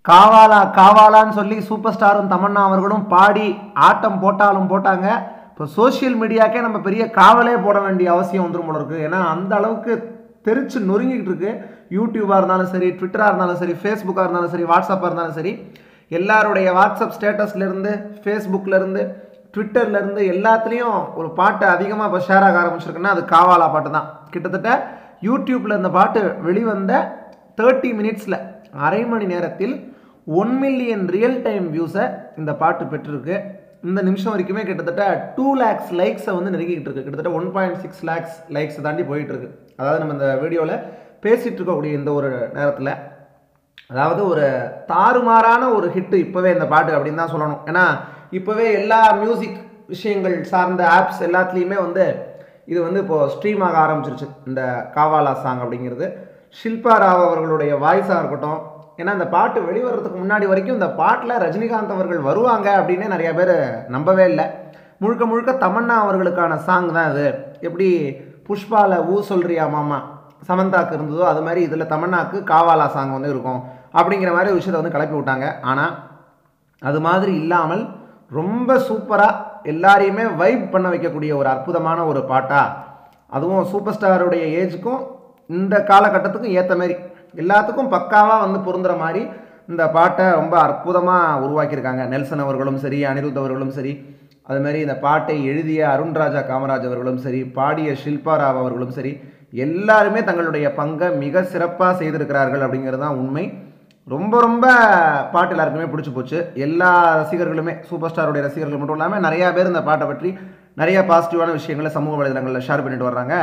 காவாலா காவாலான்னு சொல்லி சூப்பர் ஸ்டாரும் தமன்னா அவர்களும் பாடி ஆட்டம் போட்டாலும் போட்டாங்க இப்போ சோஷியல் மீடியாக்கே நம்ம பெரிய காவலே போட வேண்டிய அவசியம் வந்துரும் போல இருக்கு ஏன்னா அந்த அளவுக்கு தெரிச்சு நொறுங்கிக்கிட்டு இருக்கு யூடியூபாக இருந்தாலும் சரி ட்விட்டராக இருந்தாலும் சரி ஃபேஸ்புக்காக இருந்தாலும் சரி வாட்ஸ்அப்பாக இருந்தாலும் சரி எல்லாருடைய வாட்ஸ்அப் ஸ்டேட்டஸ்லேருந்து ஃபேஸ்புக்லேருந்து ட்விட்டர்லேருந்து எல்லாத்துலேயும் ஒரு பாட்டு அதிகமாக இப்போ ஷேர் ஆக ஆரம்பிச்சிருக்குன்னா அது காவாலா பாட்டு தான் கிட்டத்தட்ட யூடியூப்பில் இந்த பாட்டு வெளிவந்த தேர்ட்டி மினிட்ஸில் அரை மணி நேரத்தில் ஒன் மில்லியன் ரியல் டைம் வியூஸை இந்த பாட்டு பெற்றிருக்கு இந்த நிமிஷம் வரைக்குமே கிட்டத்தட்ட டூ லேக்ஸ் லைக்ஸை வந்து நெருங்கிக்கிட்டு இருக்கு கிட்டத்தட்ட one point six lakhs likes தாண்டி போயிட்டு இருக்கு அதாவது நம்ம இந்த வீடியோவில் பேசிகிட்டு இருக்கக்கூடிய இந்த ஒரு நேரத்தில் அதாவது ஒரு தாறுமாறான ஒரு ஹிட்டு இப்போவே இந்த பாட்டு அப்படின்னு தான் சொல்லணும் ஏன்னா இப்போவே எல்லா மியூசிக் விஷயங்கள் சார்ந்த ஆப்ஸ் எல்லாத்துலேயுமே வந்து இது வந்து இப்போது ஸ்ட்ரீம் ஆக ஆரம்பிச்சிருச்சு இந்த காவாலா சாங் அப்படிங்கிறது ஷில்பா ராவ் அவர்களுடைய வாய்ஸாக இருக்கட்டும் ஏன்னா இந்த பாட்டு வெளிவரதுக்கு முன்னாடி வரைக்கும் இந்த பாட்டில் ரஜினிகாந்த் அவர்கள் வருவாங்க அப்படின்னே நிறைய பேர் நம்பவே இல்லை முழுக்க முழுக்க தமன்னா அவர்களுக்கான சாங் தான் இது எப்படி புஷ்பால ஊ சொல்றியா மாமா சமந்தாக்கு இருந்ததோ அது மாதிரி இதில் தமன்னாக்கு காவாலா சாங் வந்து இருக்கும் அப்படிங்கிற மாதிரி ஒரு விஷயத்தை வந்து கிளப்பி விட்டாங்க ஆனால் அது மாதிரி இல்லாமல் ரொம்ப சூப்பராக எல்லாரையுமே வைப் பண்ண வைக்கக்கூடிய ஒரு அற்புதமான ஒரு பாட்டா அதுவும் சூப்பர் ஸ்டாருடைய ஏஜுக்கும் இந்த காலகட்டத்துக்கும் ஏற்ற மாதிரி எல்லாத்துக்கும் பக்காவாக வந்து பொருந்துற மாதிரி இந்த பாட்டை ரொம்ப அற்புதமாக உருவாக்கியிருக்காங்க நெல்சன் அவர்களும் சரி அனிருத் அவர்களும் சரி அது மாதிரி இந்த பாட்டை எழுதிய அருண்ராஜா காமராஜ் அவர்களும் சரி பாடிய ஷில்பா ராவ் அவர்களும் சரி எல்லாருமே தங்களுடைய பங்கை மிக சிறப்பாக செய்திருக்கிறார்கள் அப்படிங்கிறது தான் உண்மை ரொம்ப ரொம்ப பாட்டு எல்லாருக்குமே பிடிச்சி போச்சு எல்லா ரசிகர்களுமே சூப்பர் ஸ்டாருடைய ரசிகர்கள் மட்டும் இல்லாமல் நிறையா பேர் இந்த பாட்டை பற்றி நிறைய பாசிட்டிவான விஷயங்களை சமூக வலைதளங்களில் ஷேர் பண்ணிட்டு வர்றாங்க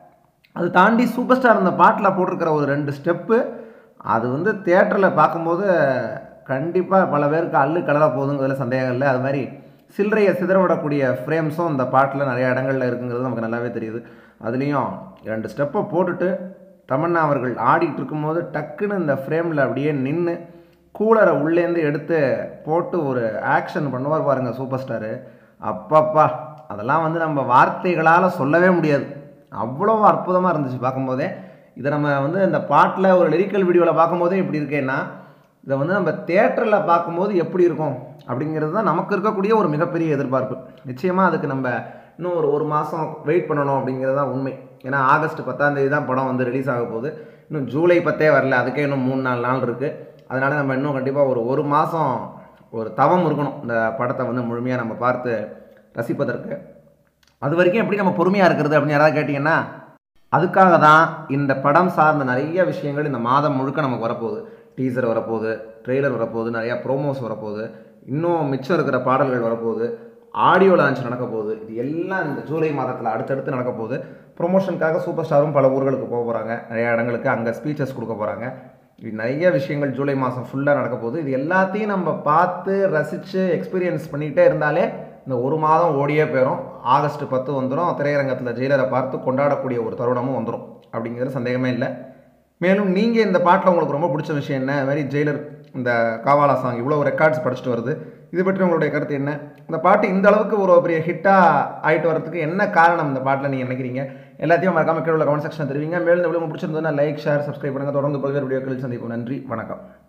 அது தாண்டி சூப்பர் ஸ்டார் இந்த பாட்டில் போட்டிருக்கிற ஒரு ரெண்டு ஸ்டெப்பு அது வந்து தேட்டரில் பார்க்கும்போது கண்டிப்பாக பல பேருக்கு அல்லு கலராக போகுதுங்கிறதுல சந்தேகம் இல்லை அது மாதிரி சில்லறையை சிதறவிடக்கூடிய ஃப்ரேம்ஸும் இந்த பாட்டில் நிறைய இடங்களில் இருக்குங்கிறது நமக்கு நல்லாவே தெரியுது அதுலேயும் ரெண்டு ஸ்டெப்பை போட்டுட்டு தமன்னா அவர்கள் ஆடிட்டு இருக்கும்போது டக்குன்னு இந்த ஃப்ரேமில் அப்படியே நின்று கூலரை உள்ளேருந்து எடுத்து போட்டு ஒரு ஆக்ஷன் பண்ணுவார் பாருங்கள் சூப்பர் ஸ்டாரு அப்பப்பா அதெல்லாம் வந்து நம்ம வார்த்தைகளால் சொல்லவே முடியாது அவ்வளோ அற்புதமாக இருந்துச்சு பார்க்கும்போதே இதை நம்ம வந்து இந்த பாட்டில் ஒரு லிரிக்கல் வீடியோவில் பார்க்கும்போதே இப்படி இருக்கேன்னா இதை வந்து நம்ம தேட்டரில் பார்க்கும்போது எப்படி இருக்கும் அப்படிங்கிறது தான் நமக்கு இருக்கக்கூடிய ஒரு மிகப்பெரிய எதிர்பார்ப்பு நிச்சயமாக அதுக்கு நம்ம இன்னும் ஒரு ஒரு மாதம் வெயிட் பண்ணணும் அப்படிங்கிறது தான் உண்மை ஏன்னா ஆகஸ்ட் பத்தாம் தேதி தான் படம் வந்து ரிலீஸ் ஆக போகுது இன்னும் ஜூலை பத்தே வரல அதுக்கே இன்னும் மூணு நாலு நாள் இருக்குது அதனால் நம்ம இன்னும் கண்டிப்பாக ஒரு ஒரு மாதம் ஒரு தவம் இருக்கணும் இந்த படத்தை வந்து முழுமையாக நம்ம பார்த்து ரசிப்பதற்கு அது வரைக்கும் எப்படி நம்ம பொறுமையாக இருக்கிறது அப்படின்னு யாராவது கேட்டிங்கன்னா அதுக்காக தான் இந்த படம் சார்ந்த நிறைய விஷயங்கள் இந்த மாதம் முழுக்க நமக்கு வரப்போகுது டீசர் வரப்போகுது ட்ரெய்லர் வரப்போகுது நிறையா ப்ரோமோஸ் வரப்போகுது இன்னும் மிச்சம் இருக்கிற பாடல்கள் வரப்போகுது ஆடியோ லான்ச் நடக்க போகுது இது எல்லாம் இந்த ஜூலை மாதத்தில் அடுத்தடுத்து நடக்க போகுது ப்ரொமோஷனுக்காக சூப்பர் ஸ்டாரும் பல ஊர்களுக்கு போக போகிறாங்க நிறையா இடங்களுக்கு அங்கே ஸ்பீச்சஸ் கொடுக்க போகிறாங்க இது நிறைய விஷயங்கள் ஜூலை மாதம் ஃபுல்லாக நடக்க போகுது இது எல்லாத்தையும் நம்ம பார்த்து ரசித்து எக்ஸ்பீரியன்ஸ் பண்ணிகிட்டே இருந்தாலே இந்த ஒரு மாதம் ஓடியே போயிடும் ஆகஸ்ட் பத்து வந்துடும் திரையரங்கத்தில் ஜெயிலரை பார்த்து கொண்டாடக்கூடிய ஒரு தருணமும் வந்துடும் அப்படிங்கிறது சந்தேகமே இல்லை மேலும் நீங்கள் இந்த பாட்டில் உங்களுக்கு ரொம்ப பிடிச்ச விஷயம் என்ன அது மாதிரி ஜெயிலர் இந்த காவாலா சாங் இவ்வளோ ரெக்கார்ட்ஸ் படிச்சுட்டு வருது இது பற்றி உங்களுடைய கருத்து என்ன இந்த பாட்டு இந்த அளவுக்கு ஒரு பெரிய ஹிட்டாக ஆகிட்டு வரதுக்கு என்ன காரணம் இந்த பாட்டில் நீங்கள் நினைக்கிறீங்க எல்லாத்தையும் மறக்காம கீழே உள்ள கமெண்ட் செக்ஷன் தெரிவிங்க மேலும் இந்த வீடியோ உங்களுக்கு பிடிச்சிருந்ததுன்னா லைக் ஷேர் சப்ஸ்கிரைப் பண்ணுங்கள் தொடர்ந்து பல்வேறு வீடியோக்களில் சந்திப்போம் நன்றி வணக்கம்